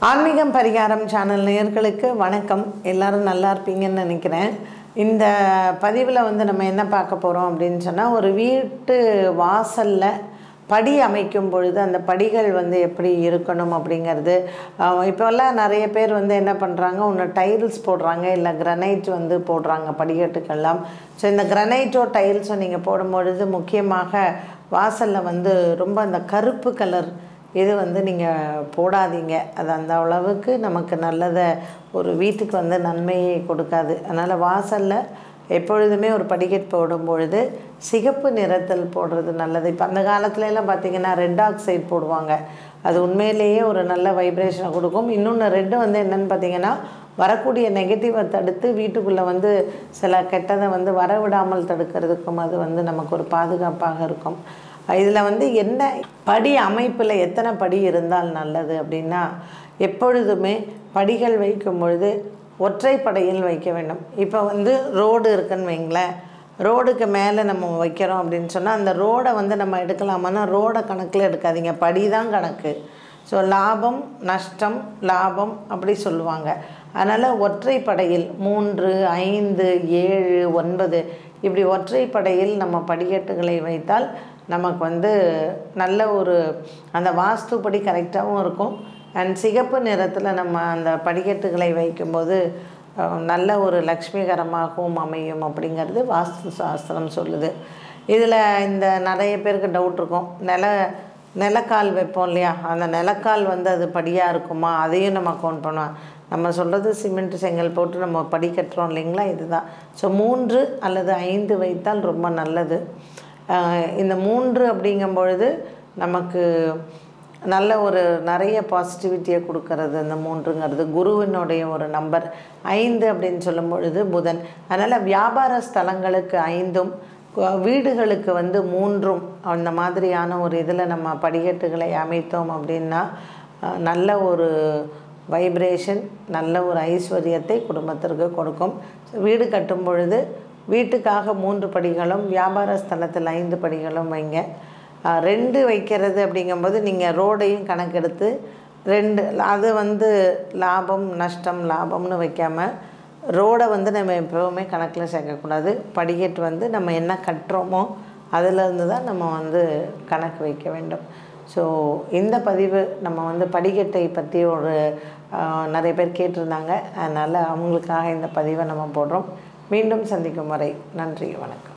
ஆன்மீகம் பரிகாரம் சேனல் நேயர்களுக்கு வணக்கம் எல்லாரும் நல்லா இருப்பீங்கன்னு நினைக்கிறேன் இந்த பதிவில் வந்து நம்ம என்ன பார்க்க போகிறோம் அப்படின்னு சொன்னால் ஒரு வீட்டு வாசலில் படி அமைக்கும் பொழுது அந்த படிகள் வந்து எப்படி இருக்கணும் அப்படிங்கிறது அஹ் இப்போல்லாம் நிறைய பேர் வந்து என்ன பண்ணுறாங்க ஒன்று டைல்ஸ் போடுறாங்க இல்லை கிரனைட் வந்து போடுறாங்க படிக்கட்டுக்கெல்லாம் ஸோ இந்த கிரனைட்டோ டைல்ஸோ நீங்கள் போடும்பொழுது முக்கியமாக வாசலில் வந்து ரொம்ப அந்த கருப்பு கலர் இது வந்து நீங்கள் போடாதீங்க அது அந்த அளவுக்கு நமக்கு நல்லதை ஒரு வீட்டுக்கு வந்து நன்மையை கொடுக்காது அதனால் வாசலில் எப்பொழுதுமே ஒரு படிக்கட் போடும் பொழுது சிகப்பு நிறத்தில் போடுறது நல்லது இப்போ அந்த காலத்துல எல்லாம் பார்த்தீங்கன்னா ரெட் ஆக்சைடு போடுவாங்க அது உண்மையிலேயே ஒரு நல்ல வைப்ரேஷனை கொடுக்கும் இன்னொன்று ரெட்டு வந்து என்னென்னு பார்த்தீங்கன்னா வரக்கூடிய நெகட்டிவை தடுத்து வீட்டுக்குள்ளே வந்து சில கெட்டதை வந்து வரவிடாமல் தடுக்கிறதுக்கும் அது வந்து நமக்கு ஒரு பாதுகாப்பாக இருக்கும் இதில் வந்து என்ன படி அமைப்பில் எத்தனை படி இருந்தால் நல்லது அப்படின்னா எப்பொழுதுமே படிகள் வைக்கும் பொழுது ஒற்றைப்படையில் வைக்க வேண்டும் இப்போ வந்து ரோடு இருக்குன்னு வைங்களேன் ரோடுக்கு மேலே நம்ம வைக்கிறோம் அப்படின்னு சொன்னால் அந்த ரோடை வந்து நம்ம எடுக்கலாமான்னா ரோடை கணக்கில் எடுக்காதீங்க படி தான் கணக்கு ஸோ லாபம் நஷ்டம் லாபம் அப்படி சொல்லுவாங்க அதனால் ஒற்றைப்படையில் மூன்று ஐந்து ஏழு ஒன்பது இப்படி ஒற்றைப்படையில் நம்ம படிக்கட்டுகளை வைத்தால் நமக்கு வந்து நல்ல ஒரு அந்த வாஸ்துப்படி கரெக்டாகவும் இருக்கும் அண்ட் சிகப்பு நிறத்தில் நம்ம அந்த படிக்கட்டுகளை வைக்கும்போது அஹ், நல்ல ஒரு லக்ஷ்மிகரமாகவும் அமையும் அப்படிங்கிறது வாஸ்து சாஸ்திரம் சொல்லுது இதில் இந்த நிறைய பேருக்கு டவுட் இருக்கும் நில நிலக்கால் வைப்போம் இல்லையா அந்த நிலக்கால் வந்து அது படியாக இருக்குமா அதையும் நம்ம கவுண்ட் பண்ணுவோம் நம்ம சொல்கிறது சிமெண்ட் செங்கல் போட்டு நம்ம படி கட்டுறோம் இல்லைங்களா இதுதான் ஸோ மூன்று அல்லது ஐந்து வைத்தால் ரொம்ப நல்லது ஆஹ் இந்த மூன்று அப்படிங்கும் பொழுது நமக்கு நல்ல ஒரு நிறைய பாசிட்டிவிட்டியை கொடுக்கறது அந்த மூன்றுங்கிறது குருவினுடைய ஒரு நம்பர் ஐந்து அப்படின்னு சொல்லும் பொழுது புதன் அதனால் வியாபார ஸ்தலங்களுக்கு ஐந்தும் கு- வீடுகளுக்கு வந்து மூன்றும் அந்த மாதிரியான ஒரு இதில் நம்ம படிக்கட்டுகளை அமைத்தோம் அப்படின்னா அஹ், நல்ல ஒரு வைப்ரேஷன் நல்ல ஒரு ஐஸ்வர்யத்தை குடும்பத்திற்கு கொடுக்கும் வீடு கட்டும் பொழுது வீட்டுக்காக மூன்று படிகளும் வியாபார ஸ்தலத்தில் ஐந்து படிகளும் வைங்க அஹ், ரெண்டு வைக்கிறது அப்படிங்கும்போது நீங்கள் ரோடையும் கணக்கெடுத்து ரெண்டு அது வந்து லாபம் நஷ்டம் லாபம்னு வைக்காமல் ரோடை வந்து நம்ம எப்போவுமே கணக்கில் சேர்க்கக்கூடாது படிக்கட்டு வந்து நம்ம என்ன கட்டுறோமோ அதிலிருந்து தான் நம்ம வந்து கணக்கு வைக்க வேண்டும் ஸோ இந்த பதிவு நம்ம வந்து படிக்கட்டை பற்றி ஒரு ஆஹ், நிறைய பேர் கேட்டிருந்தாங்க அதனால் அவங்களுக்காக இந்த பதிவை நம்ம போடுறோம் மீண்டும் சந்திக்கும் வரை நன்றி வணக்கம்